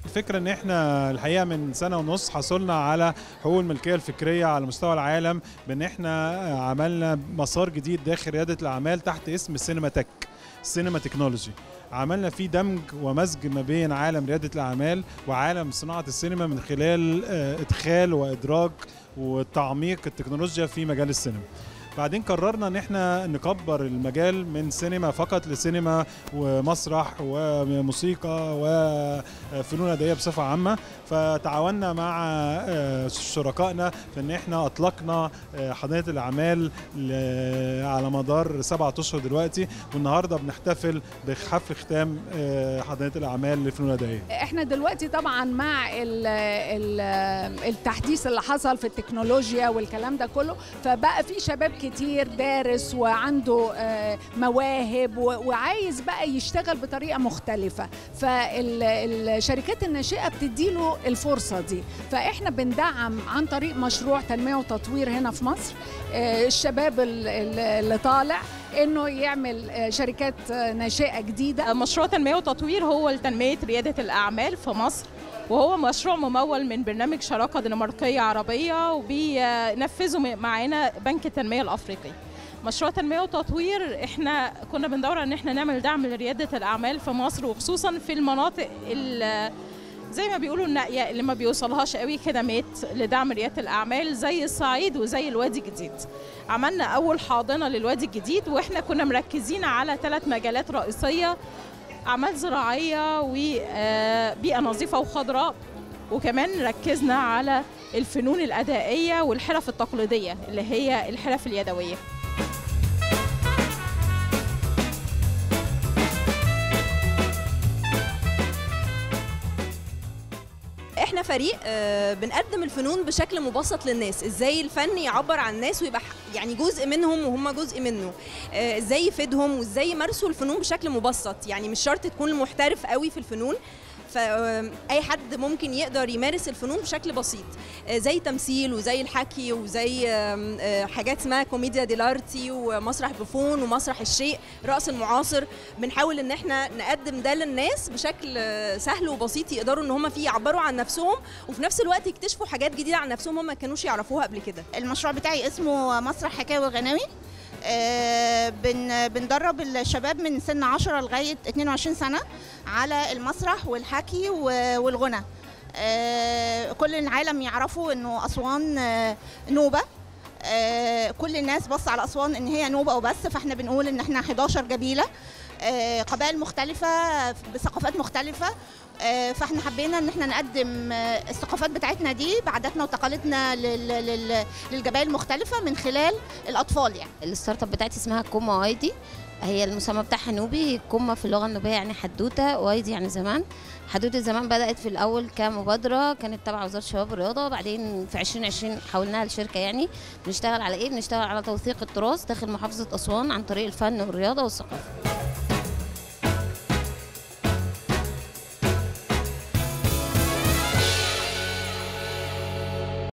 الفكرة ان احنا الحقيقة من سنة ونص حصلنا على حقوق الملكية الفكرية على مستوى العالم بان احنا عملنا مسار جديد داخل ريادة الاعمال تحت اسم السينما تك السينما تكنولوجي عملنا فيه دمج ومزج ما بين عالم ريادة الأعمال وعالم صناعة السينما من خلال إدخال وإدراج وتعميق التكنولوجيا في مجال السينما بعدين قررنا ان احنا نكبر المجال من سينما فقط لسينما ومسرح وموسيقى وفنون ادائيه بصفه عامه فتعاوننا مع شركائنا في ان احنا اطلقنا حضانه الاعمال على مدار سبعة اشهر دلوقتي والنهارده بنحتفل بحفل ختام حضانه الاعمال للفنون الادائيه. احنا دلوقتي طبعا مع ال ال التحديث اللي حصل في التكنولوجيا والكلام ده كله فبقى في شباب كتير دارس وعنده مواهب وعايز بقى يشتغل بطريقه مختلفه فالشركات الناشئه بتديله الفرصه دي فاحنا بندعم عن طريق مشروع تنميه وتطوير هنا في مصر الشباب اللي طالع انه يعمل شركات ناشئه جديده مشروع تنميه وتطوير هو لتنميه رياده الاعمال في مصر وهو مشروع ممول من برنامج شراكه دنماركيه عربيه وبينفذه معانا بنك التنميه الافريقي مشروع تنميه وتطوير احنا كنا بندور ان احنا نعمل دعم لرياده الاعمال في مصر وخصوصا في المناطق زي ما بيقولوا النائيه اللي ما بيوصلهاش قوي خدمات لدعم رياده الاعمال زي الصعيد وزي الوادي الجديد عملنا اول حاضنه للوادي الجديد واحنا كنا مركزين على ثلاث مجالات رئيسيه اعمال زراعيه وبيئه نظيفه وخضراء وكمان ركزنا على الفنون الادائيه والحرف التقليديه اللي هي الحرف اليدويه احنا فريق بنقدم الفنون بشكل مبسط للناس ازاي الفن يعبر عن الناس ويبقى يعني جزء منهم وهم جزء منه ازاي يفيدهم وازاي يمارسوا الفنون بشكل مبسط يعني مش شرط تكون محترف قوي في الفنون فاي حد ممكن يقدر يمارس الفنون بشكل بسيط زي تمثيل وزي الحكي وزي حاجات اسمها كوميديا ديلارتي ومسرح بوفون ومسرح الشيء رقص المعاصر بنحاول ان احنا نقدم ده للناس بشكل سهل وبسيط يقدروا ان هم فيه يعبروا عن نفسهم وفي نفس الوقت يكتشفوا حاجات جديده عن نفسهم هم ما كانوش يعرفوها قبل كده المشروع بتاعي اسمه مسرح حكاوي وغناوي آه بن بندرب الشباب من سن 10 لغايه 22 سنه على المسرح والحكي والغنى آه كل العالم يعرفوا انه اسوان آه نوبه كل الناس بص على اسوان ان هي نوبه وبس فاحنا بنقول ان احنا 11 جبيله قبائل مختلفه بثقافات مختلفه فاحنا حبينا ان احنا نقدم الثقافات بتاعتنا دي بعاداتنا وتقاليدنا للجبائل المختلفه من خلال الاطفال يعني الستارت اب بتاعتي اسمها كوما وايدي هي المسمى بتاعها نوبي كوما في اللغه النوبيه يعني حدوته وايدي يعني زمان حدوته زمان بدات في الاول كمبادره كانت تبع وزاره الشباب والرياضه بعدين في 2020 حولناها لشركه يعني بنشتغل على ايه بنشتغل على توثيق التراث داخل محافظه اسوان عن طريق الفن والرياضه والثقافه